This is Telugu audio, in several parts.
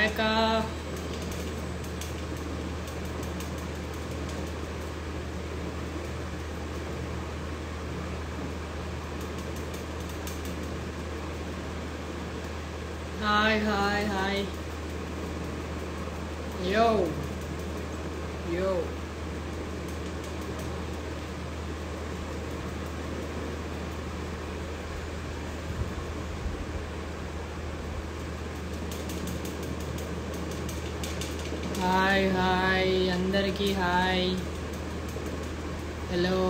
హాయ్ అక్క hi hi hi yo yo hi hi అందరికీ హాయ్ హలో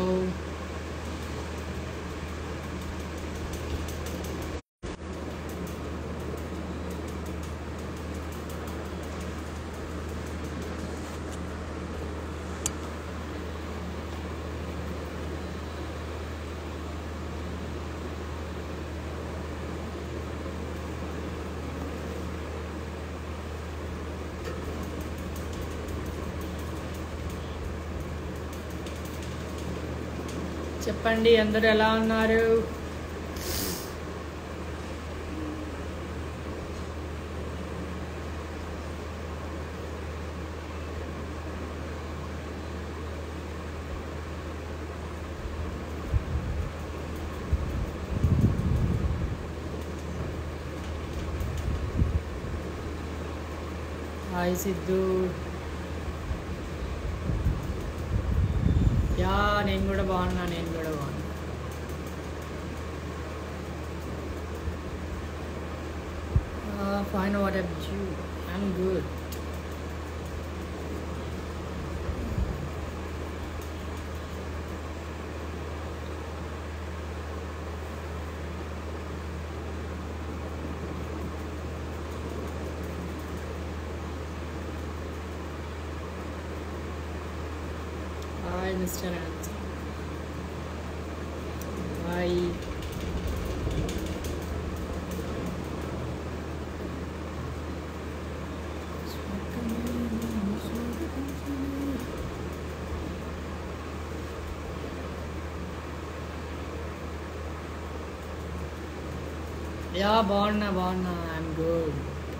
చెప్పండి అందరూ ఎలా ఉన్నారు హాయ్ సిద్ధు యా నేను కూడా బాగున్నా నేను కూడా బాగున్నా fine what about you I'm good hi mister answer hi yeah బాగున్నా బాగున్నా ఐఎమ్ గుడ్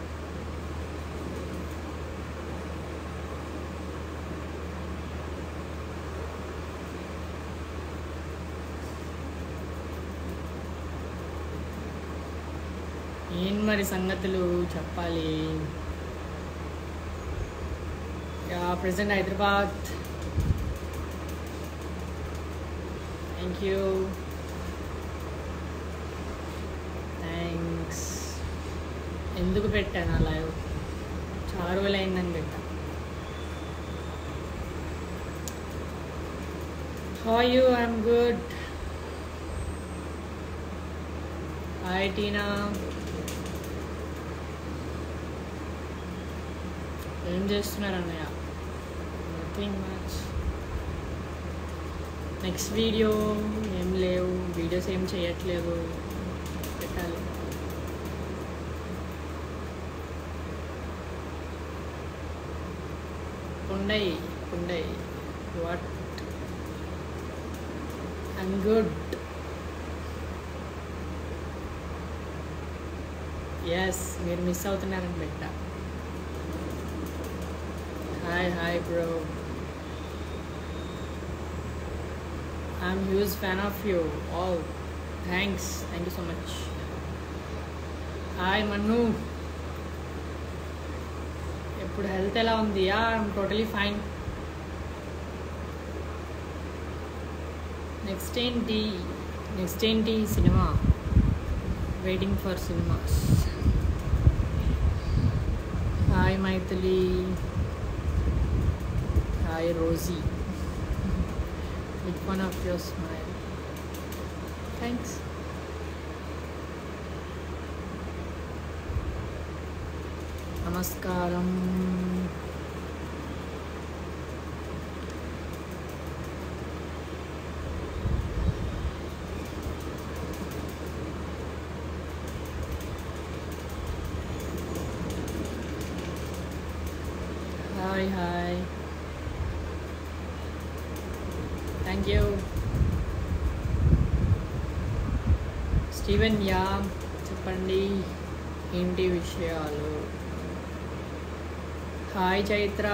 ఏం మరి సంగతులు చెప్పాలి yeah present Hyderabad thank you thanks ఎందుకు పెట్టాను ఆ లైవ్ చాలా రోజులు అయిందని పెట్టా how you I'm good hi Tina ఏం చేస్తున్నారు అన్నయ్య నథింగ్ మచ్ నెక్స్ట్ వీడియో ఏం లేవు వీడియోస్ ఏం చేయట్లేదు పెట్టాలి ఉండయి ఉండయి వాట్ ఐమ్ గుడ్ ఎస్ మీరు మిస్ అవుతున్నారని పెట్టా hi hi bro I'm huge fan of you all thanks thank you so much hi Mannu ఇప్పుడు హెల్త్ ఎలా ఉంది yeah I'm totally fine next ఏంటి నెక్స్ట్ ఏంటి cinema waiting for cinemas hi Maithili hi Rosie with one of your smile thanks నమస్కారం hi hi thank you Steven yeah చెప్పండి ఏంటి విషయాలు హాయ్ చైత్ర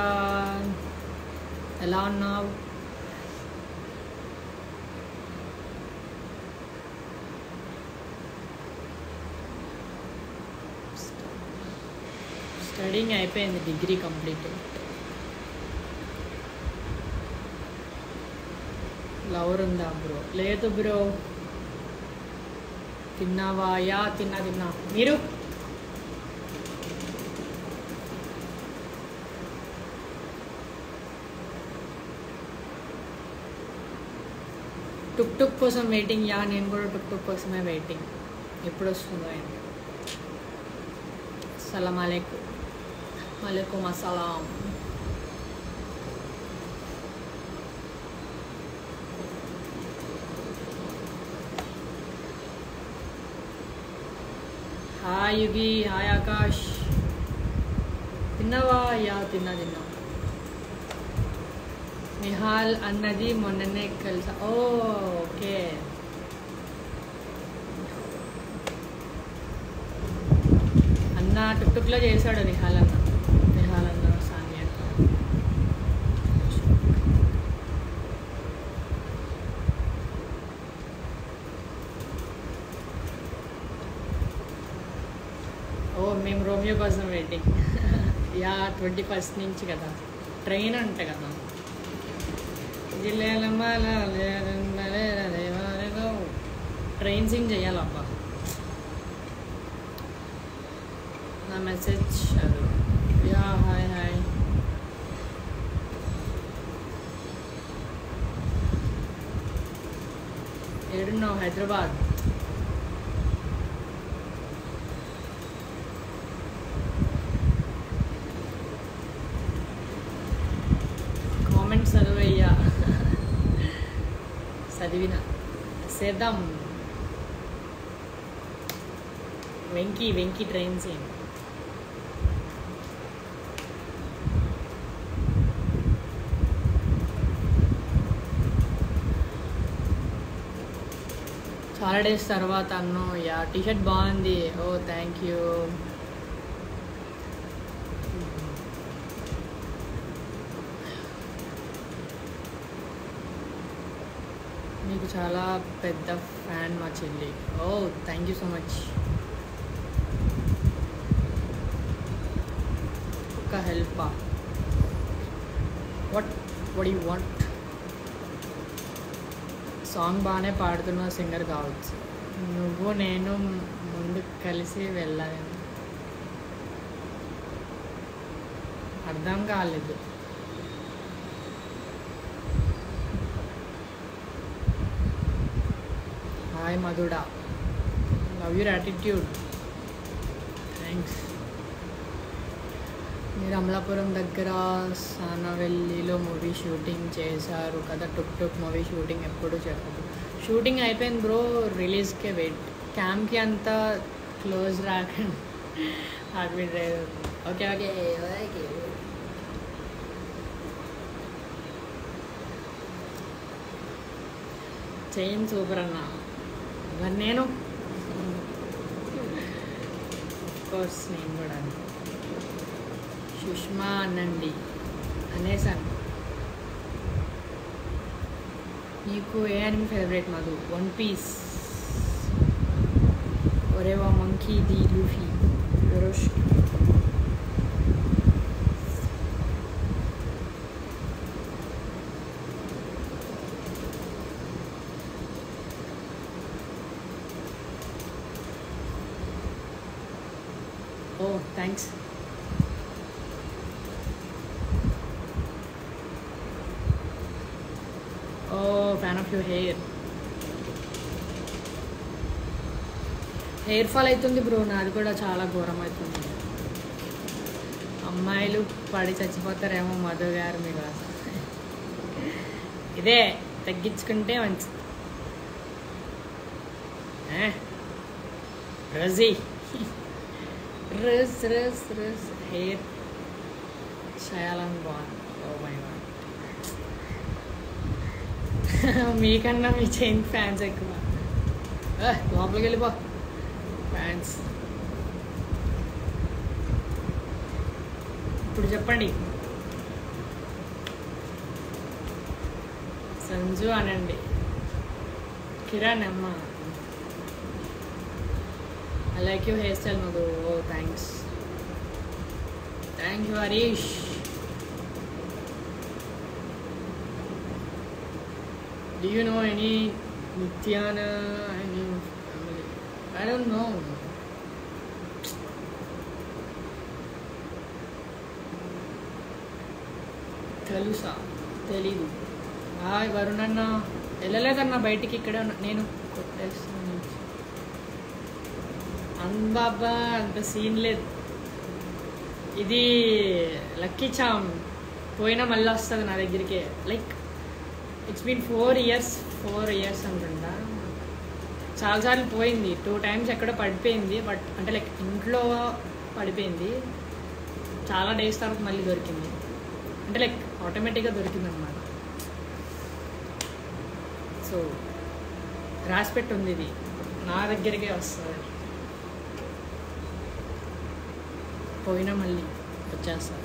ఎలా ఉన్నావు స్టడీంగ్ అయిపోయింది డిగ్రీ కంప్లీట్ లవర్ ఉందా బ్రో లేదు బ్రో తిన్నావా యా తిన్నా తిన్నా మీరు టుక్ టుక్ కోసం వెయిటింగ్ యా నేను కూడా టుక్ టుక్ కోసమే వెయిటింగ్ ఎప్పుడు వస్తుందో ఆయన సలాం అలైకుం వాలేకుం అస్సలాం హాయ్ యుగి హాయ్ ఆకాష్ తిన్నావా యా తిన్నా తిన్నా నిహాల్ అన్నది మొన్ననే కలిసా ఓ ఓకే అన్న టుక్ టుక్లో చేశాడు నిహాల్ అన్న నిహాల్ అన్న సానియా అక్క. ఓ మేము రోమియో కోసం వెయిటింగ్ యా ట్వంటీ ఫస్ట్ నుంచి కదా ట్రైన్ అంట కదా ట్రైన్ సింగ్ చేయాలబ్బా నా మెసేజ్ చదువు యా హాయ్ హాయ్ ఏడున్నావు హైదరాబాద్ కామెంట్స్ చదువయ్యా చదివిన చేద్దాం వెంకీ వెంకీ ట్రైన్ సీన్ చాలా డేస్ తర్వాత అన్ను యా టీ షర్ట్ బాగుంది ఓ థ్యాంక్ యూ మీకు చాలా పెద్ద ఫ్యాన్ మా చెల్లి oh thank you so much ఒక help what would you want song బాగానే పాడుతున్న సింగర్ కావచ్చు నువ్వు నేను ముందు కలిసి వెళ్ళాలి అర్థం కాలేదు హాయ్ మధుడా లవ్ యూర్ యాటిట్యూడ్ థ్యాంక్స్ మీరు అమలాపురం దగ్గర సానవెల్లిలో మూవీ షూటింగ్ చేశారు కదా టుక్ టుక్ మూవీ షూటింగ్ ఎప్పుడు చెప్పదు షూటింగ్ అయిపోయింది బ్రో రిలీజ్కే వెయిట్ క్యాంప్కి అంతా క్లోజ్ రాకండి heartbeat okay okay okay chain super అన్న మరి నేను కోర్స్ నేను కూడా సుష్మా అనండి అనేసాను నీకు ఏ anime favourite Madhu one piece ఒరేవా మంకీ ది లూఫీ రోష్ oh thanks oh fan of your hair hair fall అవుతుంది బ్రో నాది కూడా చాలా ఘోరం అవుతుంది అమ్మాయిలు పడి చచ్చిపోతారేమో మధు గారు మీకు అసలు ఇదే తగ్గించుకుంటే మంచిది ఏ? రజీ రస్ రస్ రస్ హెయిర్ చేయాలని బాగుంది ఓ మై గాడ్ మీకన్నా మీ చైన్ ఫ్యాన్స్ ఎక్కువ ఏ, లోపలికి వెళ్ళిపో ఫ్యాన్స్ ఇప్పుడు చెప్పండి సంజు అనండి కిరణ్ అమ్మ I like you hair style Madhu oh thanks thank you Harish Do you know any Nityana? Any family? I don't know. తెలుసా తెలీదు హాయ్ వరుణ్ అన్న వెళ్ళలేదన్న బయటికి ఇక్కడే ఉన్నా నేను కొట్టేస్తాను అంబాబా అంత సీన్ లేదు ఇది లక్కీ చామ్ పోయినా మళ్ళీ వస్తుంది నా దగ్గరికి like it's been four years four years అనుకుంటా చాలాసార్లు పోయింది టూ టైమ్స్ ఎక్కడ పడిపోయింది బట్ అంటే లైక్ ఇంట్లో పడిపోయింది చాలా డేస్ తర్వాత మళ్ళీ దొరికింది అంటే లైక్ ఆటోమేటిక్గా దొరికింది అనమాట సో రాసిపెట్టి ఉంది ఇది నా దగ్గరికే వస్తుంది పోయినా మళ్ళీ వచ్చేస్తుంది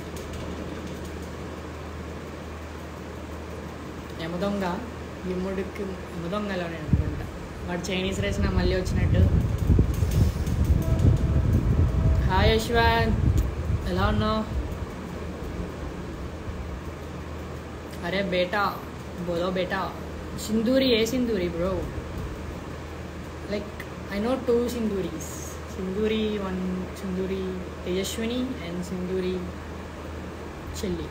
యమదొంగ యముడికి యమదొంగలోనే అనుకుంటా వాడు చైనీస్ రైస్ నా మళ్ళీ వచ్చినట్టు హాయ్ యశ్వంత్ ఎలా ఉన్నావు అరే బేటా బోలో బేటా సింధూరి ఏ Sindhuri bro like I know two Sindhuris Sindhuri one Sindhuri Tejaswini and Sindhuri చెల్లి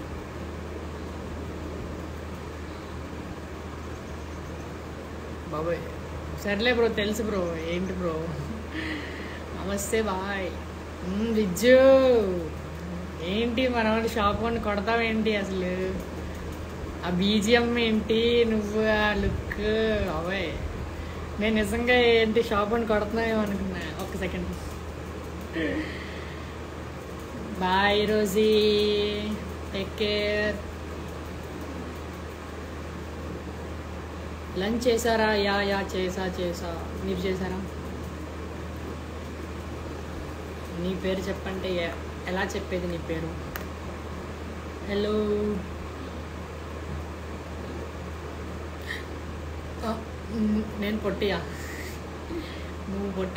బాబాయ్ సర్లే బ్రో తెలుసు బ్రో ఏంటి బ్రో నమస్తే బాయ్ మ్మ్, విజ్జు ఏంటి మన షాప్ వాడిని కొడతావేంటి అసలు ఆ బీజిఎం ఏంటి నువ్వు ఆ లుక్ అవే నేను నిజంగా ఏంటి షాప్ వాడిని కొడుతున్నావేమో అనుకున్నా ఒక్క second bye Rosie take care lunch చేశారా యా యా చేసా చేసా మీరు చేశారా నీ పేరు చెప్పంటే ఎ- ఎలా చెప్పేది నీ పేరు హలో ఆ, మ్, నేను పొట్టియా నువ్వు పొట్ట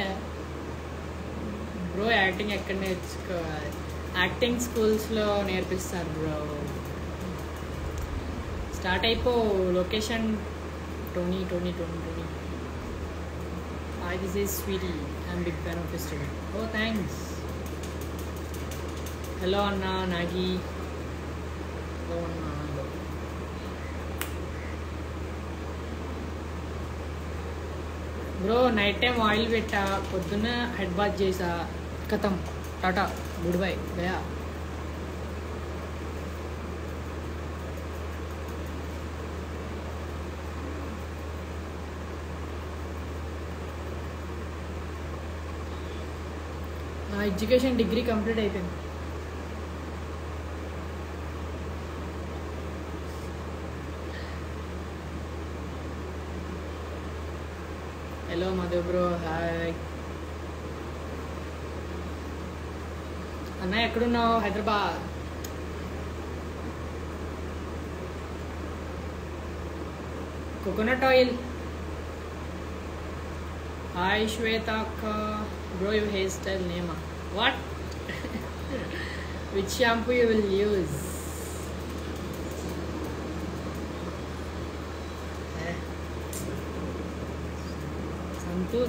బ్రో యాక్టింగ్ ఎక్కడ నేర్చుకోవాలి యాక్టింగ్ స్కూల్స్లో నేర్పిస్తారు బ్రో స్టార్ట్ అయిపో location Tony Tony Tony Tony hi this is Sweety I'm big fan of history oh thanks hello అన్న నాగి హలో అన్న బ్రో నైట్ టైం ఆయిల్ పెట్టా పొద్దున్న హెడ్ బాత్ చేసా కథం టాటా గుడ్ బై గయా నా ఎడ్యుకేషన్ డిగ్రీ కంప్లీట్ అయిపోయింది హలో మధు బ్రో హాయ్ అన్న ఎక్కడున్నావు Hyderabad coconut oil hi Shweta అక్క బ్రో యూ హెయిర్ స్టైల్ నేమా what which shampoo you will use Santoor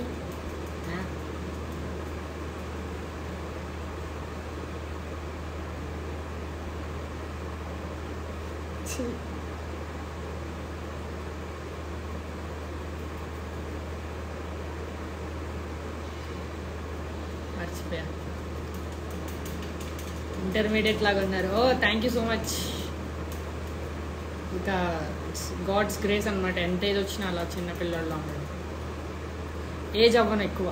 మర్చిపోయా ఇంటర్మీడియట్ లాగా ఉన్నారు oh thank you so much ఇంకా గాడ్స్ గ్రేస్ అనమాట ఎంత ఏజ్ వచ్చినా అలా చిన్న పిల్లల్లో ఉండదు ఏజ్ అవ్వను ఎక్కువ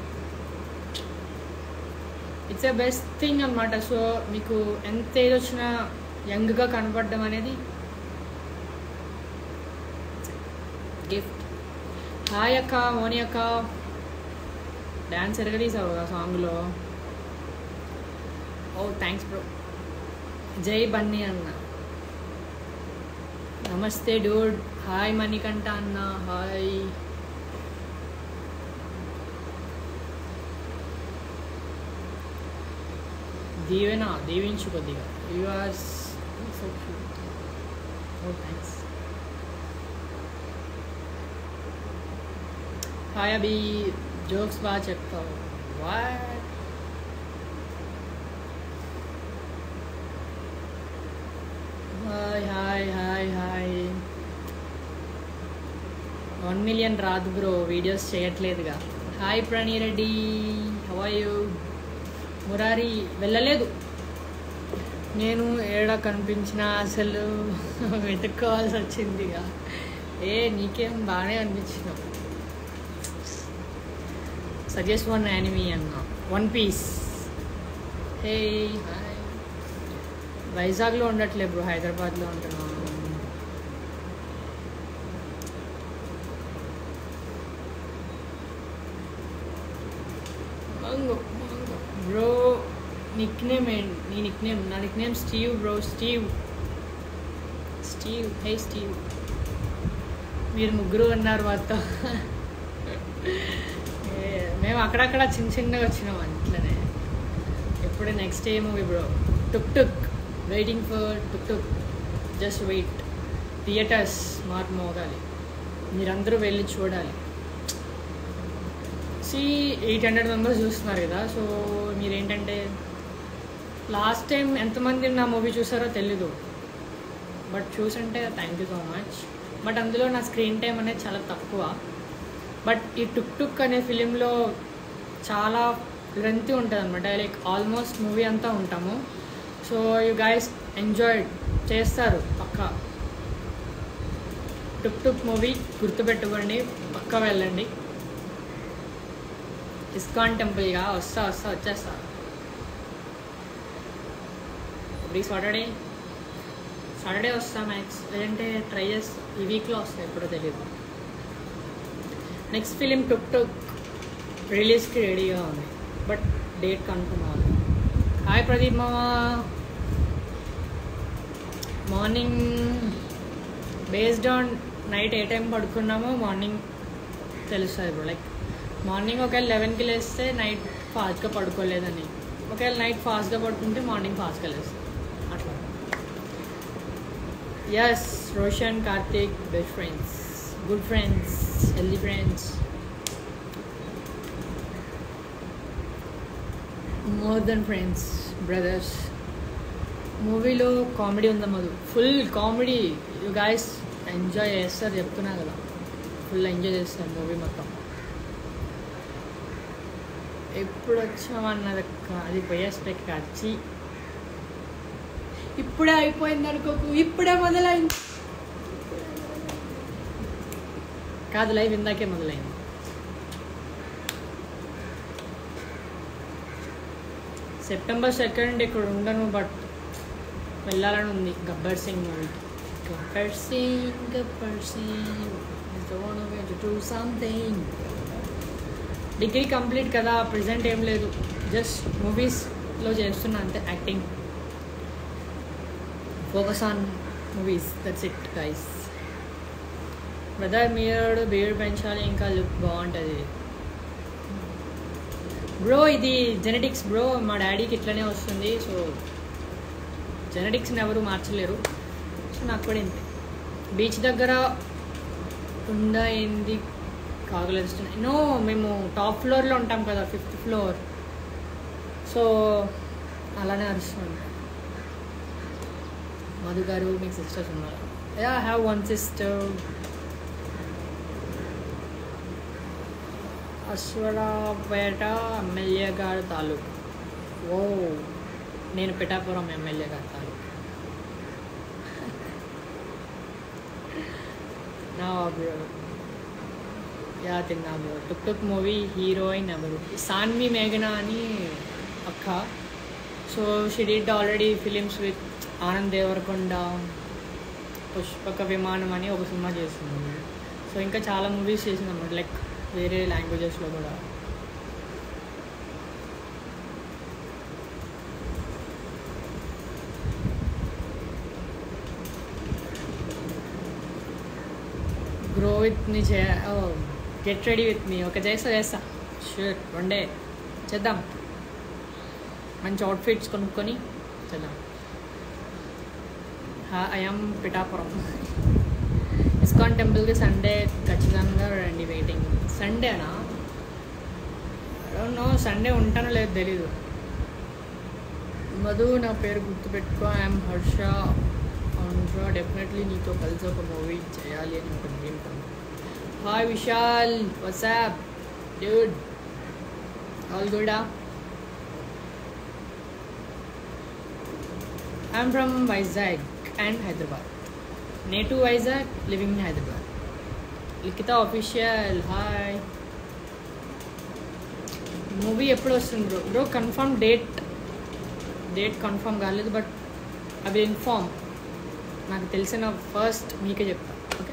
ఇట్స్ ఎ బెస్ట్ థింగ్ అనమాట సో మీకు ఎంత ఏజ్ వచ్చినా యంగ్గా కనపడడం అనేది గిఫ్ట్ హాయ్ అక్క మోని అక్క డ్యాన్స్ ఎరగదీసావు ఆ సాంగ్లో ఓ థ్యాంక్స్ బ్రో జై బన్నీ అన్న నమస్తే డూడ్ హాయ్ మణికంఠ అన్న హాయ్ దీవెన దీవించు కొద్దిగా you are so cute oh thanks hi Abhi jokes బాగా చెప్తావు what hi hi hi hi one million రాదు బ్రో వీడియోస్ చేయట్లేదుగా హాయ్ ప్రణీ రెడ్డి హవాయు మురారి వెళ్ళలేదు నేను ఏడ కనిపించిన అసలు వెతుక్కోవాల్సి వచ్చింది ఇక ఏ నీకేం బాగానే అనిపించినావు సజెస్ట్ వన్ యానిమీ అన్న వన్ పీస్ హే హాయ్ వైజాగ్లో ఉండట్లే బ్రో హైదరాబాద్లో ఉంటున్నాను mango mango bro nick name ఏంటి నీ నిక్ నేమ్ నా nick name Steve bro Steve Steve hey Steve మీరు ముగ్గురు ఉన్నారు మాతో ఏ, మేము అక్కడక్కడ చిన్న చిన్నగా వచ్చినాం అట్లనే ఎప్పుడు నెక్స్ట్ ఏ movie bro Tuk Tuk waiting for Tuk Tuk just wait theatres mark మోగాలి మీరందరూ వెళ్ళి చూడాలి సి ఎయిట్ హండ్రెడ్ మెంబర్స్ చూస్తున్నారు కదా సో మీరేంటంటే లాస్ట్ టైం ఎంతమంది నా మూవీ చూసారో తెలీదు బట్ చూసుంటే thank you so much but అందులో నా స్క్రీన్ టైం అనేది చాలా తక్కువ బట్ ఈ టుక్ టుక్ అనే ఫిలింలో చాలా లెంత్ ఉంటుంది అనమాట లైక్ ఆల్మోస్ట్ మూవీ అంతా ఉంటాము సో యూ గైస్ ఎంజాయ్ చేస్తారు పక్కా టుక్ టుక్ మూవీ గుర్తుపెట్టుకోండి పక్కా వెళ్ళండి ఇస్కాన్ టెంపుల్గా వస్తా వస్తా వచ్చేస్తా ఎవ్రీ సాటర్డే సాటర్డే వస్తా మ్యాక్స్ లేదంటే ట్రై చేసి ఈ వీక్లో వస్తాయి ఎప్పుడో తెలియదు నెక్స్ట్ ఫిలిం టుక్ టుక్ రిలీజ్కి రెడీగా ఉంది బట్ డేట్ కన్ఫర్మ్ అవ్వాలి హాయ్ ప్రదీప్ మామా మార్నింగ్ బేస్డ్ ఆన్ నైట్ ఏ టైం పడుకున్నామో మార్నింగ్ తెలుస్తుంది ఇప్పుడు లైక్ మార్నింగ్ ఒకవేళ లెవెన్కి లేస్తే నైట్ ఫాస్ట్గా పడుకోలేదని ఒకవేళ నైట్ ఫాస్ట్గా పడుకుంటే మార్నింగ్ ఫాస్ట్గా లేస్తుంది అట్లా yes Roshan Karthik best friends good friends healthy friends more then friends brothers మూవీలో కామెడీ ఉందా Madhu full comedy you guys enjoy చేస్తారు చెప్తున్నా కదా ఫుల్ ఎంజాయ్ చేస్తారు మూవీ మొత్తం ఎప్పుడు వచ్చామన్నది అది పోయే స్పెక్ వచ్చి ఇప్పుడే అయిపోయింది అనుకోకు ఇప్పుడే మొదలైంది కాదు లైవ్ ఇందాకే మొదలైంది సెప్టెంబర్ సెకండ్ ఇక్కడ ఉండను బట్ వెళ్ళాలని ఉంది గబ్బర్ సింగ్ మూవీకి Gabbar Singh Gabbar Singh do something degree complete కదా ప్రజెంట్ ఏం లేదు జస్ట్ మూవీస్లో చేస్తున్నా అంతే acting focus on movies that's it guys brother మీరు బీర్ పెంచాలి ఇంకా లుక్ బాగుంటుంది బ్రో ఇది జెనెటిక్స్ బ్రో మా డాడీకి ఇట్లనే వస్తుంది సో జెనెటిక్స్ని ఎవరు మార్చలేరు సో నాకు కూడా ఇంతే బీచ్ దగ్గర ఉందా ఏంది కాగలేస్తున్నాయి నో మేము టాప్ ఫ్లోర్లో ఉంటాం కదా ఫిఫ్త్ ఫ్లోర్ సో అలానే అరుస్తుంది మధు గారు మీకు సిస్టర్స్ ఉన్నారు yeah have one sister Aswaraopeta MLA గారి తాలూకు ఓ నేను పిఠాపురం ఎమ్మెల్యే గారి తాలూకు నా బ్రో యా తిన్నా bro Tuk Tuk movie heroine ఎవరు సాన్వి మేఘన అని అక్క so she did already films with Anand Deverakonda Pushpaka Vimanam అని ఒక సినిమా చేసింది సో ఇంకా చాలా మూవీస్ చేసింది అన్నమాట లైక్ వేరే లాంగ్వేజెస్లో కూడా గ్రో విత్ మీ చే గెట్ రెడీ విత్ మీ ఒక చేస్తా చేస్తా షూర్ వన్ డే చేద్దాం మంచి అవుట్ఫిట్స్ కొనుక్కొని చేద్దాం ఐఎమ్ పిఠాపురం ఇస్కాన్ టెంపుల్కి సండే ఖచ్చితంగా రండి వెయిటింగ్ సండేనా నో సండే ఉంటానో లేదో తెలీదు మధు నా పేరు గుర్తుపెట్టుకో ఐఎమ్ హర్ష అవును డెఫినెట్లీ నీతో కలిసి ఒక మూవీ చేయాలి అని ఒక dream hi Vishal what's up dude గుడా I'm from Vizag and Hyderabad నేటు Vizag living in Hyderabad Likhita official hi movie ఎప్పుడు వస్తుంది bro bro confirm date date confirm కాలేదు బట్ అవి ఇన్ఫార్మ్ నాకు తెలిసిన ఫస్ట్ మీకే చెప్తా ఓకే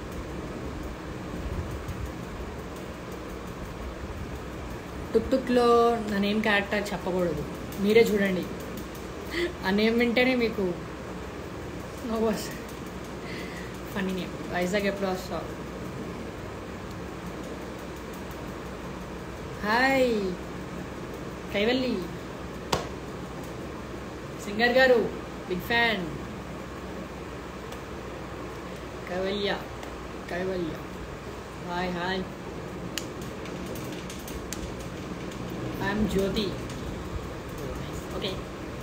టుక్ టుక్లో నా నేమ్ క్యారెక్టర్ చెప్పకూడదు మీరే చూడండి ఆ నేమ్ వింటేనే మీకు నో బస్ ఫనీ నేమ్ వైజాగ్ ఎప్పుడు వస్తావు హాయ్ కైవల్లి సింగర్ గారు big fan Kaivalya Kaivalya hi hi I'm Jyoti okay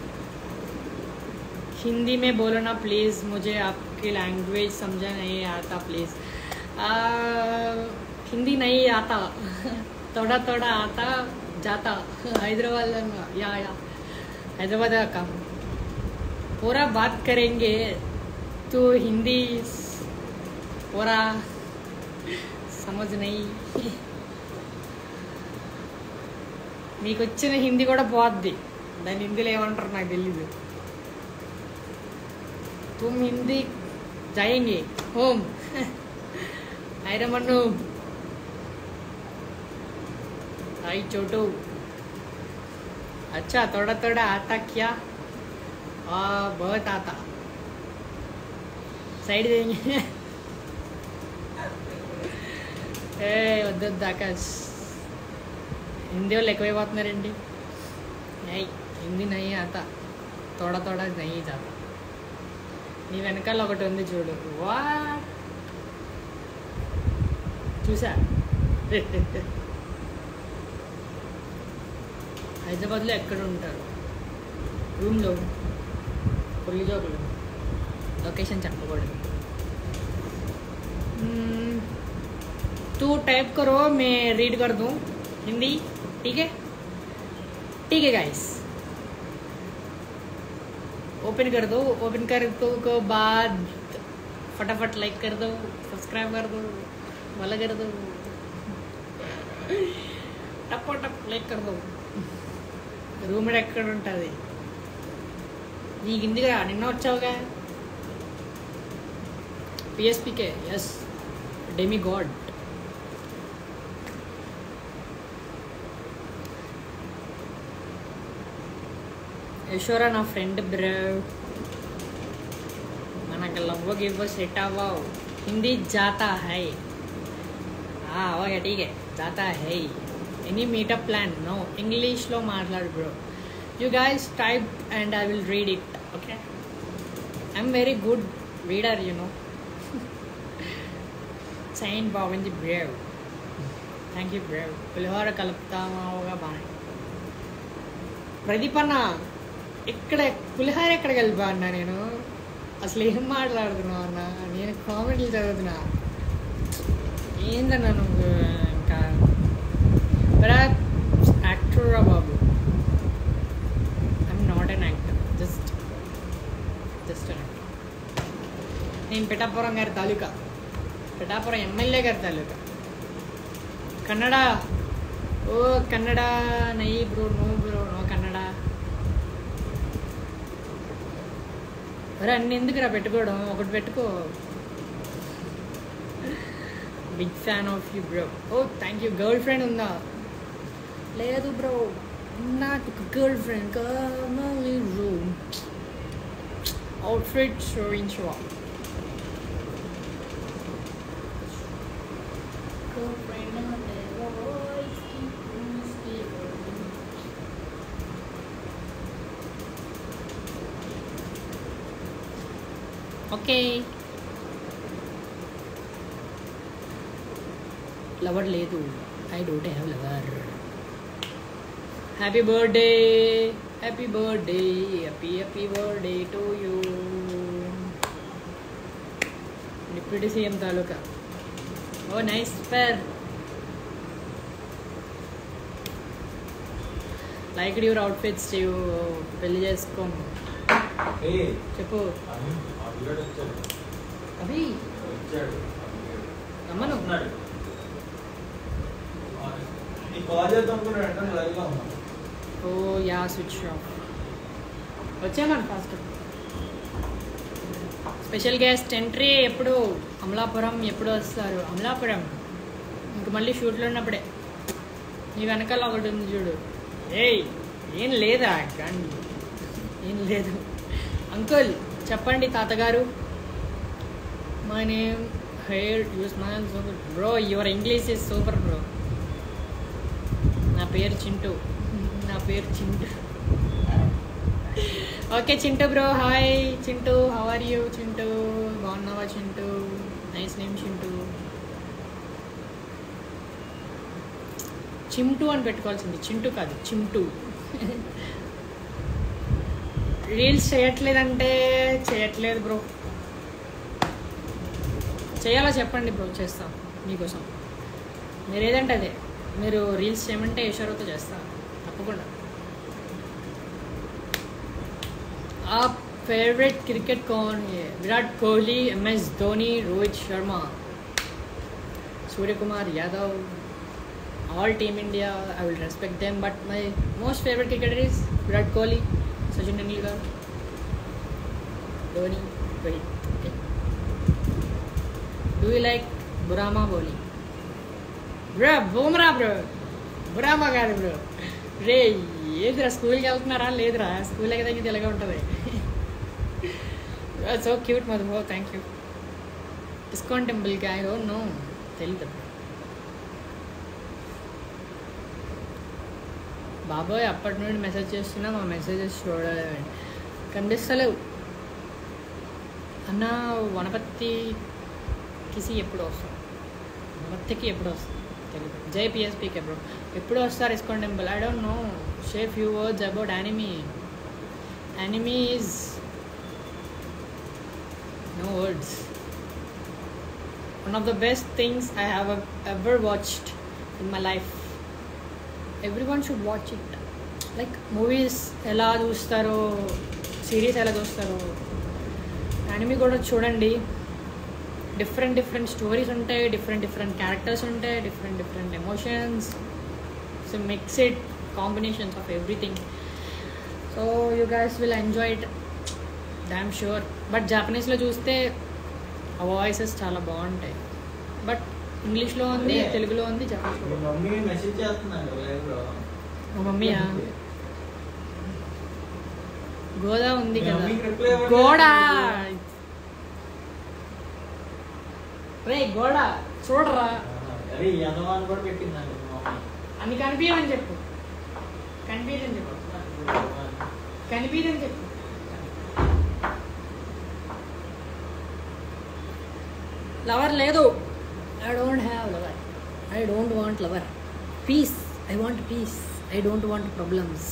Hindi में बोलो ना प्लीज़ मुझे आपकी लैंग्वेज समझा नहीं आता प्लीज़ हिंदी नहीं आता थोड़ा थोड़ा आता जाता हैदराबाद में- या या हैदराबाद का पूरा बात करेंगे तो हिंदी पूरा समझ नहीं మీకు వచ్చిన హిందీ కూడా పోద్ది దాని హిందీలో ఏమంటారు నాకు తెలీదు తుమ్ హిందీ జాయింగే హోమ్ ఐరమన్ను हाय छोटू अच्छा थोड़ा थोड़ा आता क्या हाँ बहुत आता సైడ్ దేంగే ఏ వద్దొద్దు ఆకాష్ హిందీ వాళ్ళు ఎక్కువైపోతున్నారండి నై హిందీ నయ్యి ఆత తోడ తోడ నయ్యి జాత నీ వెనకాల ఒకటి ఉంది చూడు వా చూసా హైదరాబాద్లో ఎక్కడ ఉంటారు రూమ్లో పుల్లి జోకులు లొకేషన్ చెప్పకూడదు हम्म, तू टाइप करो मैं रीड कर दूँ हिंदी ठीक है ठीक है गाइस ओपन कर दो ओपन कर दो के बाद फटाफट लाइक कर दो सब्सक्राइब कर दो वाला कर दो టప్ టప్ లైక్ कर दो రూమ్ ఎక్కడ ఉంటుంది నీకు ఇందుకురా నిన్న వచ్చావుగా పిఎస్పికే ఎస్ డెమి గాడ్ యశోరా నా ఫ్రెండ్ బ్రో మనకు లవ్ గివ్ సెట్ అవ్వవు హిందీ జాతా హై ఓకే ఠీకే జాతా హై ఎనీ మీటప్ ప్లాన్ నో ఇంగ్లీష్లో మాట్లాడు bro you guys type and I will read it okay I'm very good reader you know sign బాగుంది బ్రేవ్ థ్యాంక్ యూ బ్రేవ్ పులిహోర కలుపుతామావుగా బాగా ప్రదీప్ అన్న ఇక్కడ పులిహోర ఎక్కడ కలిపా అన్న నేను అసలు ఏం మాట్లాడుతున్నావు అన్న నేను కామెంట్లు చదువుతున్నా ఏందన్నా నువ్వు ఇంకా యాక్టర్ రా బాబు I'm not an actor just just an actor నేను పిఠాపురం గారి తాలూకా పిఠాపురం ఎమ్మెల్యే గారి తాలూకా కన్నడ ఓ కన్నడ నై bro no bro no Kannada అరే అన్ని ఎందుకురా పెట్టుకోవడం ఒకటి పెట్టుకో big fan of you bro oh thank you girl friend ఉందా లేదు బ్రో నాకు గర్ల్ ఫ్రెండ్ కావాలి రూమ్ అవుట్ఫిట్ షోయించువా ఓకే లవర్ లేదు I don't have lover happy birthday happy birthday happy happy birthday to you deputy CM తాలూకా oh nice pair like your outfits పెళ్లి చేసుకోం చెప్పు అవి రమ్మను ఓ యా స్విచ్ ఆఫ్ వచ్చామని ఫాస్ట్ స్పెషల్ గెస్ట్ ఎంట్రీ ఎప్పుడు అమలాపురం ఎప్పుడు వస్తారు అమలాపురం ఇంక మళ్ళీ షూట్లో ఉన్నప్పుడే నీ వెనకాల ఒకటి ఉంది చూడు ఏయ్ ఏం లేదా కానీ ఏం లేదు అంకుల్ చెప్పండి తాతగారు my name hair use my super bro your English is super bro నా పేరు చింటూ నా పేరు Chintu okay Chintu bro hi Chintu how are you Chintu బాగున్నావా చింటూ నైస్ నేమ్ చింటూ చిమ్టు అని పెట్టుకోవాల్సింది చింటూ కాదు చిమ్టు రీల్స్ చేయట్లేదంటే చేయట్లేదు బ్రో చేయాలో చెప్పండి బ్రో చేస్తాం మీకోసం మీరు ఏదంటే అదే మీరు రీల్స్ చేయమంటే యశ్వరతో చేస్తా తప్పకుండా ఆ ఫేవరెట్ క్రికెట్ कौन है Virat Kohli M S Dhoni Rohit Sharma Surya Kumar Yadav all team india i will respect them but my most favorite cricketer is virat kohli sachin tendulkar dhoni rohit okay do you like burama bowling bro Bumrah bro బురామా కాదు బ్రో రే ఏదిరా స్కూల్కి వెళ్తున్నారా లేదురా స్కూల్ అయితే ఇంక ఇలాగే ఉంటుంది so cute Madhu bro thank you ISKCON టెంపుల్కి ఐ డోంట్ నో తెలియదు బాబాయ్ అప్పటి నుండి మెసేజ్ చేస్తున్నా మా మెసేజెస్ చూడలేదు కనిపిస్తలేవు అన్న వనపత్తి కిసి ఎప్పుడు వస్తాం వనపత్తికి ఎప్పుడు వస్తాం తెలియదు జై పిఎస్పీకి ఎప్పుడు ఎప్పుడు వస్తారు ISKCON temple I don't know say few words about anime anime is no words one of the best things I have ever watched in my life everyone should watch it like movies ఎలా చూస్తారో సిరీస్ ఎలా చూస్తారో యానిమీ కూడా చూడండి డిఫరెంట్ డిఫరెంట్ స్టోరీస్ ఉంటాయి డిఫరెంట్ డిఫరెంట్ క్యారెక్టర్స్ ఉంటాయి different different emotions so mix it combinations of everything so you guys will enjoy it damn sure but జాపనీస్లో చూస్తే ఆ వాయిసెస్ చాలా బాగుంటాయి బట్ ఇంగ్లీష్లో ఉంది అదే. తెలుగులో ఉంది జపానీస్లో మీ మమ్మీ మెసేజ్ చేస్తున్నాడు లైవ్ లో మా మమ్మీయా గోదా ఉంది మీ కదా మమ్మీకి reply ఇవ్వట్లేదు. గోడ రే గోడ చూడరా అరే యజమాని కూడా పెట్టిందండి మా మమ్మీ అని కనిపించని చెప్పు కనిపించని చెప్పు కనిపించని చెప్పు లవర్ లేదు I don't have lover I don't want lover peace I want peace I don't want problems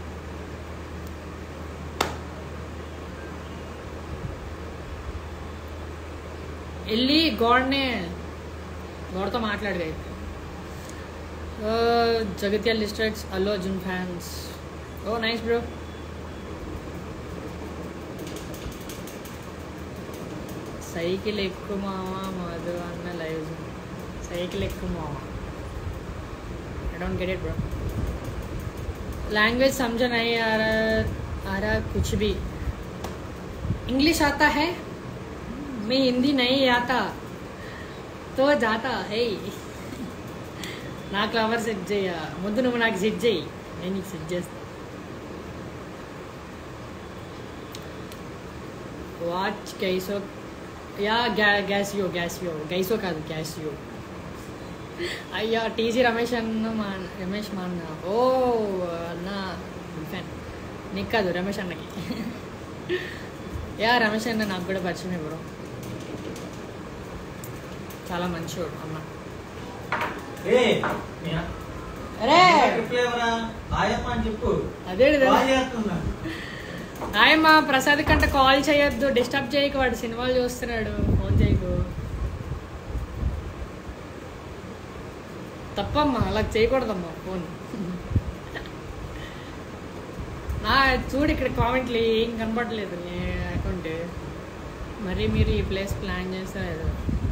వెళ్ళి గోడ్నే గోడతో మాట్లాడు అయితే Jagtial districts Allu Arjun fans oh nice bro cycle ఎక్కువ మావా మధు అన్న లైవ్ సైకిల్ ఎక్కువ మావా I don't get it bro language समझ नहीं आ रहा आ रहा कुछ भी इंग्लिश आता है मैं हिंदी नहीं आता तो जाता है నాకు లవర్ సెట్ చేయ ముందు నువ్వు నాకు సెట్ చేయి నేను నీకు సెట్ చేస్తా వాచ్ గైసో యా గ్యా గ్యాసియో గ్యాసియో గైసో కాదు గ్యాసియో అయ్యా టీజీ రమేష్ అన్న మా రమేష్ మా అన్న ఓ అన్న ఫ్యాన్ నీకు కాదు రమేష్ అన్నకి యా రమేష్ అన్న నాకు కూడా పరిచయం బ్రో చాలా మంచివాడు అన్న ఏ మీ అ- అరే రిప్లై ఎవరా ఆయమ్మ అని చెప్పు అదే కాల్ చేస్తున్నా ఆయమ్మా ప్రసాద్ కంటే కాల్ చేయొద్దు డిస్టర్బ్ చేయకు వాడు సినిమాలు చూస్తున్నాడు ఫోన్ చేయకు తప్పమ్మా అలా చేయకూడదమ్మా ఫోన్ నా చూడు ఇక్కడ కామెంట్లు ఏం కనపడలేదు నీ అకౌంట్ మరి మీరు ఈ ప్లేస్ ప్లాన్ చేస్తారు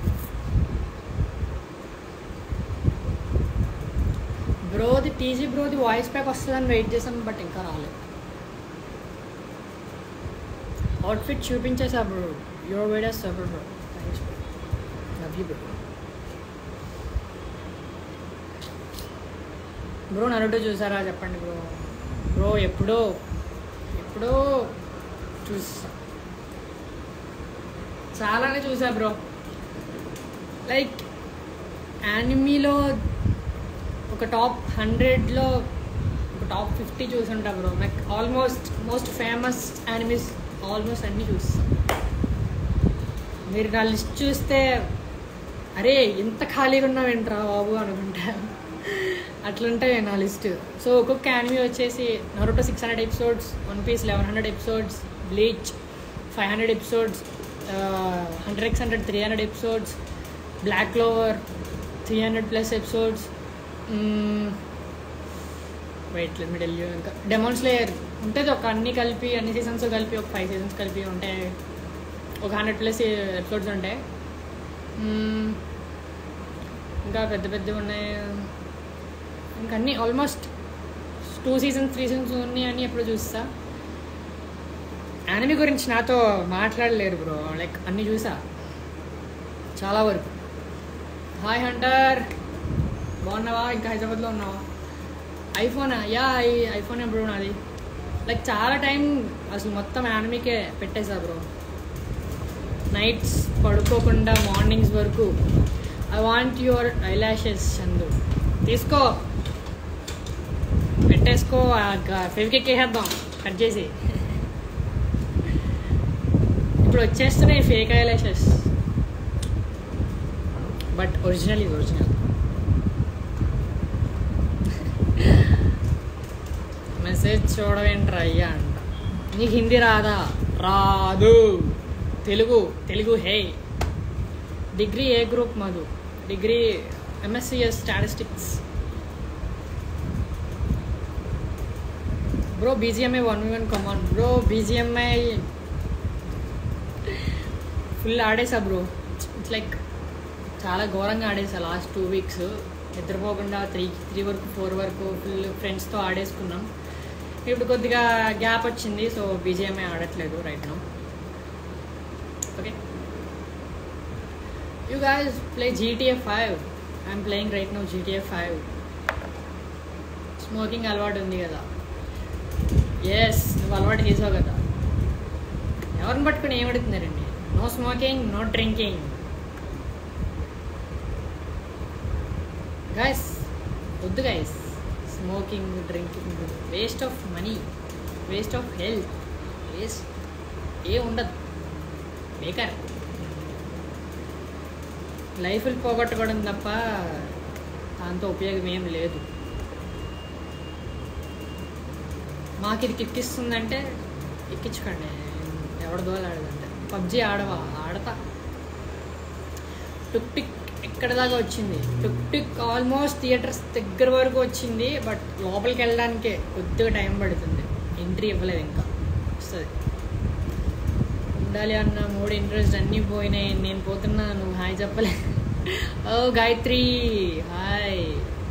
బ్రోది టీజీ బ్రోది వాయిస్ ప్యాక్ వస్తుందని వెయిట్ చేసాను బట్ ఇంకా రాలేదు అవుట్ఫిట్ చూపించేసా bro your videos super bro thanks bro love you bro bro Naruto చూసారా చెప్పండి బ్రో బ్రో ఎప్పుడో ఎప్పుడో చూసా చాలానే చూసా బ్రో లైక్ యానిమీలో ఒక టాప్ హండ్రెడ్లో ఒక టాప్ ఫిఫ్టీ చూసుంటా బ్రో నాకు almost most famous animes almost అన్నీ చూస్తాం మీరు నా లిస్ట్ చూస్తే అరే ఎంత ఖాళీగా ఉన్నావేంట్రా బాబు అనుకుంటా అట్లుంటాయి నా లిస్ట్ సో ఒక్కొక్క యానిమీ వచ్చేసి Naruto six hundred episodes one piece eleven hundred episodes Bleach five hundred episodes Hunter X Hunter three hundred episodes Black Clover three hundred plus episodes wait let me tell you ఇంకా డెమోన్స్ లేయర్ ఉంటుంది ఒక అన్ని కలిపి అన్ని సీజన్స్ కలిపి ఒక ఫైవ్ సీజన్స్ కలిపి ఉంటాయి ఒక హండ్రెడ్ ప్లస్ ఎపిసోడ్స్ ఉంటాయి మ్మ్. ఇంకా పెద్ద పెద్దవి ఉన్నాయి ఇంకా అన్ని almost two seasons three seasons ఉన్నాయి అని ఎప్పుడు చూస్తా యానిమి గురించి నాతో మాట్లాడలేరు బ్రో లైక్ అన్ని చూసా చాలా వరకు హాయ్ హంటర్ బాగున్నావా ఇంకా హైదరాబాద్లో ఉన్నావా ఐఫోనా యా ఐ ఐఫోనే బ్రో నాది లైక్ చాలా టైం అసలు మొత్తం యానిమీకే పెట్టేసా బ్రో నైట్స్ పడుకోకుండా మార్నింగ్స్ వరకు I want your eyelashes Chandu తీసుకో పెట్టేసుకో ఫెవికెక్ వేసేద్దాం కట్ చేసి ఇప్పుడు వచ్చేస్తున్నాయి ఫేక్ ఐలాషెస్ బట్ ఒరిజినల్ ఇది ఒరిజినల్ మెసేజ్ చూడవేంట్రా అయ్యా అంట నీకు హిందీ రాదా రాదు Telugu Telugu hey degree A group Madhu degree MSCS statistics bro BGMI one one come on bro BGMI full ఆడేసా బ్రో ఇట్స్ లైక్ చాలా ఘోరంగా ఆడేసా లాస్ట్ టూ వీక్స్ నిద్రపోకుండా త్రీ త్రీ వరకు ఫోర్ వరకు ఫుల్ ఫ్రెండ్స్తో ఆడేసుకున్నాం ఇప్పుడు కొద్దిగా గ్యాప్ వచ్చింది సో బీజిఎంఐ ఆడట్లేదు right now okay you guys play GTA five I'm playing right now GTA five smoking అలవాటు ఉంది కదా ఎస్ నువ్వు అలవాటు చేసావు కదా ఎవరిని పట్టుకుని ఏం అడుగుతున్నారండి no smoking no drinking guys వద్దు guys smoking drinking waste of money waste of health waste ఏ ఉండదు బేకార్ లైఫ్లు పోగొట్టుకోవడం తప్ప దాంతో ఉపయోగం ఏం లేదు మాకు ఇది కిక్కిస్తుందంటే ఎక్కించుకోండి ఎవడ దోలాడదంటే పబ్జి ఆడవా ఆడతా టుక్ టిక్ ఎక్కడ దాకా వచ్చింది టుక్ టిక్ ఆల్మోస్ట్ థియేటర్స్ దగ్గర వరకు వచ్చింది బట్ లోపలికి వెళ్ళడానికే కొద్దిగా టైం పడుతుంది ఎంట్రీ ఇవ్వలేదు ఇంకా వస్తుంది ఉండాలి అన్న మూడు ఇంట్రెస్ట్ అన్నీ పోయినాయి నేను పోతున్నా నువ్వు హాయ్ చెప్పలే oh Gayatri hi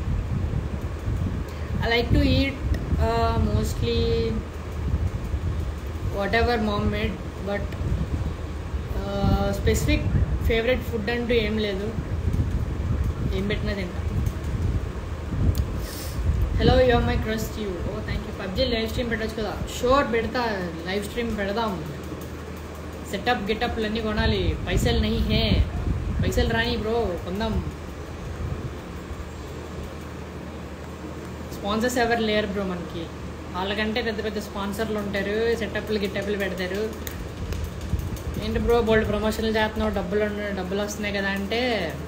I like to eat mostly whatever mom made but specific favourite food అంటూ ఏం లేదు ఏం పెట్టినా తింటా hello you're my crush you oh thank you PUBG live stream పెట్టచ్చు కదా షోర్ పెడతా లైవ్ స్ట్రీమ్ పెడదాం సెటప్ గిటప్లు అన్నీ కొనాలి పైసలు నహి హే పైసలు రాని బ్రో కొందాం స్పాన్సర్స్ ఎవరు లేరు బ్రో మనకి వాళ్ళకంటే పెద్ద పెద్ద స్పాన్సర్లు ఉంటారు సెటప్లు గిట్టప్లు పెడతారు ఏంటి బ్రో బోల్డ్ ప్రమోషన్లు చేస్తున్నావు డబ్బులు ఉన్న- డబ్బులు వస్తున్నాయి కదా అంటే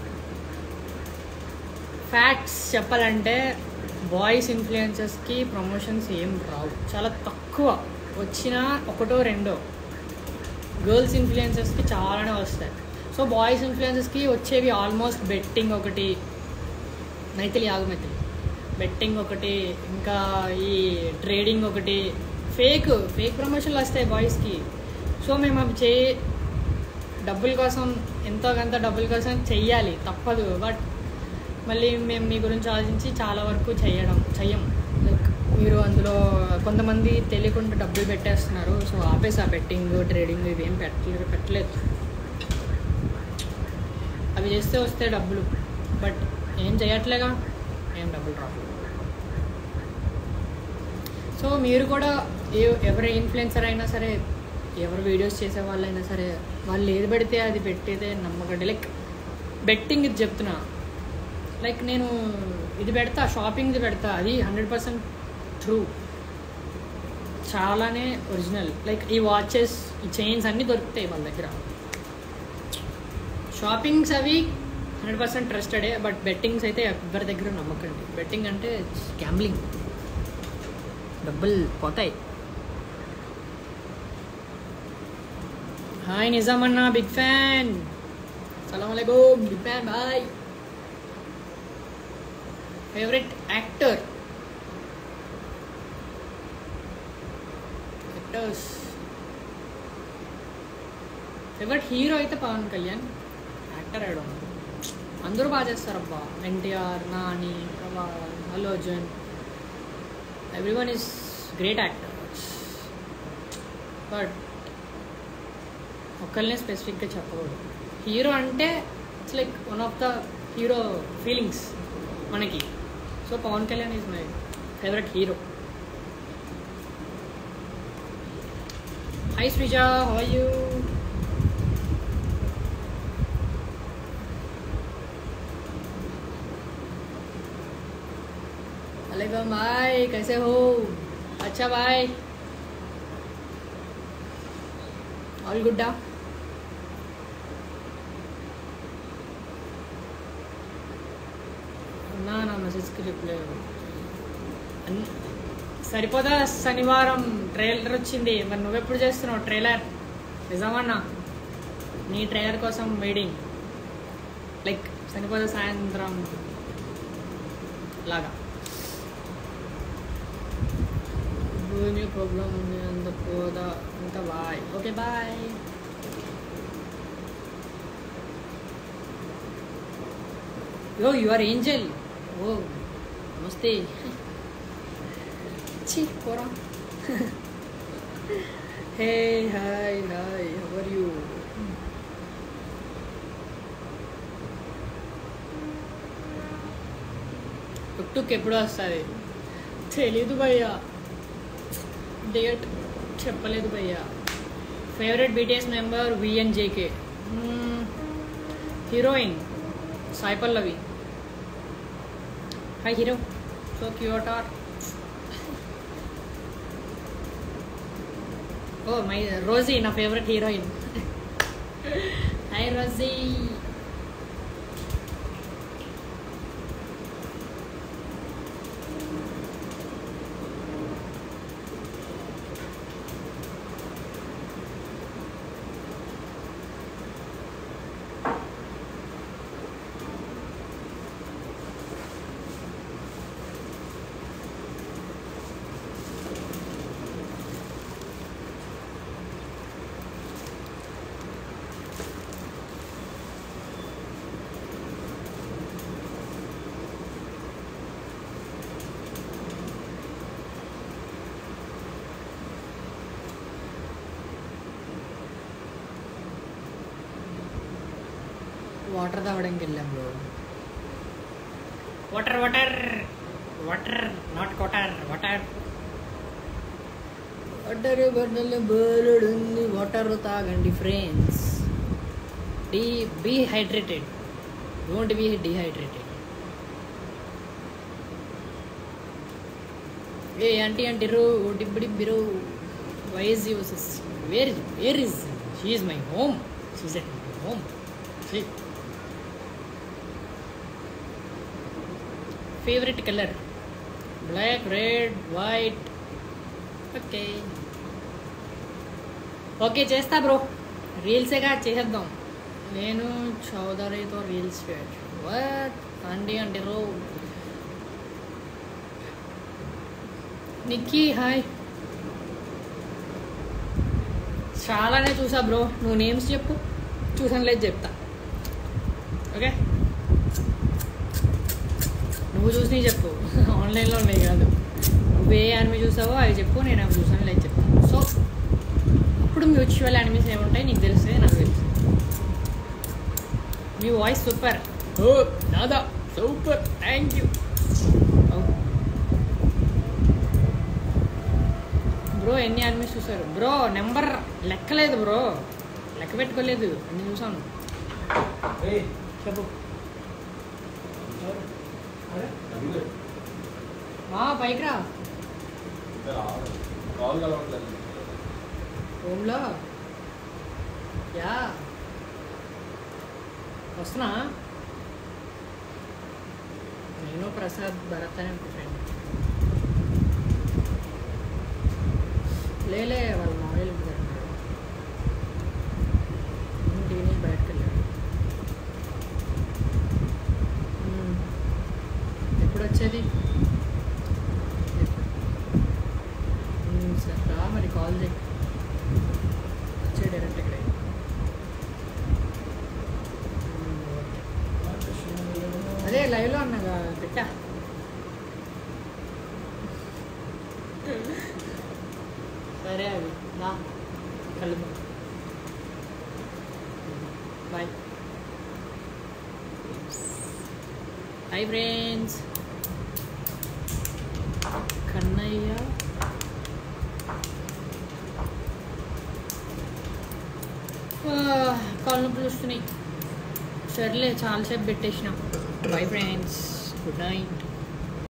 ఫ్యాక్ట్స్ చెప్పాలంటే బాయ్స్ ఇన్ఫ్లుయెన్సెస్కి ప్రమోషన్స్ ఏం రావు చాలా తక్కువ వచ్చినా ఒకటో రెండో గర్ల్స్ ఇన్ఫ్లుయెన్సెస్కి చాలానే వస్తాయి సో బాయ్స్ ఇన్ఫ్లుయెన్సెస్కి వచ్చేవి ఆల్మోస్ట్ బెట్టింగ్ ఒకటి మైథిలి ఆగు మైథిలి బెట్టింగ్ ఒకటి ఇంకా ఈ ట్రేడింగ్ ఒకటి ఫేక్ ఫేక్ ప్రమోషన్లు వస్తాయి బాయ్స్కి సో మేము అవి చే డబ్బుల కోసం ఎంతో కొంత డబ్బుల కోసం చెయ్యాలి తప్పదు బట్ మళ్ళీ మేము మీ గురించి ఆలోచించి చాలా వరకు చేయడం చెయ్యం లైక్ మీరు అందులో కొంతమంది తెలియకుండా డబ్బులు పెట్టేస్తున్నారు సో ఆపేసి ఆ బెట్టింగ్ ట్రేడింగ్ ఇవి ఏం పెట్టలేదు పెట్టలేదు అవి చేస్తే వస్తే డబ్బులు బట్ ఏం చేయట్లేగా ఏం డబ్బులు రావు సో మీరు కూడా ఏ ఎవరి ఇన్ఫ్లుయెన్సర్ అయినా సరే ఎవరు వీడియోస్ చేసే వాళ్ళైనా సరే వాళ్ళు ఏది పెడితే అది పెట్టేదే నమ్మకండి లైక్ బెట్టింగ్ ఇది చెప్తున్నా లైక్ నేను ఇది పెడతా షాపింగ్ది పెడతా అది హండ్రెడ్ పర్సెంట్ ట్రూ చాలానే ఒరిజినల్ లైక్ ఈ వాచెస్ ఈ చైన్స్ అన్నీ దొరుకుతాయి వాళ్ళ దగ్గర షాపింగ్స్ అవి హండ్రెడ్ పర్సెంట్ ట్రస్టెడే బట్ బెట్టింగ్స్ అయితే ఎవరి దగ్గర నమ్మకండి బెట్టింగ్ అంటే గ్యాంబ్లింగ్ డబ్బులు పోతాయి హాయ్ నిజాం అన్న బిగ్ ఫ్యాన్ సలాం అలైకుమ్ big fan boy favourite actor actors favourite hero అయితే పవన్ కళ్యాణ్ యాక్టర్ అయ్యడం అందరూ బాగా చేస్తారు అబ్బా NTR Nani Prabhas Allu Arjun every one is great actors but ఒక్కరినే స్పెసిఫిక్గా చెప్పకూడదు హీరో అంటే it's like one of the hero feelings మనకి so Pawan Kalyan is my favourite hero hi Sreeja how you वालेकुम भाई कैसे हो अच्छा भाई ऑल गुड्डा నా నా మెసేజ్కి రిప్లై అన్- సరిపోదా శనివారం ట్రైలర్ వచ్చింది మరి నువ్వెప్పుడు చేస్తున్నావు ట్రైలర్ నిజమన్నా నీ ట్రైలర్ కోసం వెయిటింగ్ లైక్ సరిపోదా సాయంత్రం లాగా భూమి ప్రాబ్లం ఉంది అంత పోదా అంత bye okay bye yo you are angel oh నమస్తే చి పోరా hey hi hi how are you టుక్ టుక్ ఎప్పుడు వస్తుంది తెలీదు భయ్యా డేట్ చెప్పలేదు భయ్యా favourite BTS member V and JK heroine Sai Pallavi hi hero so cute are oh my Rosie నా favourite heroine hi Rosie water తాగడానికి వెళ్ళాం bro water water water not water water water బట్టలు బోలుడుంది వాటర్ తాగండి ఫ్రెండ్స్ డీ be hydrated don't be dehydrated a aunty aunty row Debbie Debbie row wise uses where where is she is my home she's at my home she favourite colour black red white okay okay చేస్తా బ్రో రీల్సేగా చేసేద్దాం నేను చౌదరితో రీల్స్ చేయొచ్చు వాట్ అండి అంటే రో నిక్కీ హాయ్ చాలానే చూసా బ్రో నువ్వు నేమ్స్ చెప్పు చూసాను లేదు చెప్తా ఓకే నువ్వు చూసినవి చెప్పు ఆన్లైన్లో ఉన్నాయి కాదు నువ్వు ఏ యానిమే చూసావో అవి చెప్పు నేను అవి చూసాను లేదు చెప్తాను సో ఇప్పుడు మ్యూచువల్ యానిమేస్ ఏముంటాయి నీకు తెలిస్తే నాకు తెలుసు మీ వాయిస్ సూపర్ ఓ నాదా సూపర్ థ్యాంక్ యూ బ్రో ఎన్ని యానిమేస్ చూసారు బ్రో నెంబర్ లెక్కలేదు బ్రో లెక్క పెట్టుకోలేదు అన్ని చూసాను ఏయ్, చెప్పు ఆ, పైకి రా కాల్ కలవట్లేదు రూమ్లో యా వస్తున్నా నేను ప్రసాద్ భరత్ అనే ఒక ఫ్రెండ్ లేలే వాళ్ళ మామూలు ఇంటికి నుంచి బయటకు వెళ్ళాడు ఉమ్. ఎప్పుడు వచ్చేది ఎప్పుడు? ఉమ్, సరే రా మరి కాల్ చేయి వచ్చే డైరెక్ట్ ఇక్కడ అదే లైవ్లో అన్నగా పెట్టా సరే అవి నా కలుద్దాం బాయ్ హాయ్ ఫ్రెండ్స్ కన్నయ్య కాళ్ళు నొప్పులు వస్తున్నాయి సర్లే చాలాసేపు పెట్టేసిన బై ఫ్రెండ్స్ గుడ్ నైట్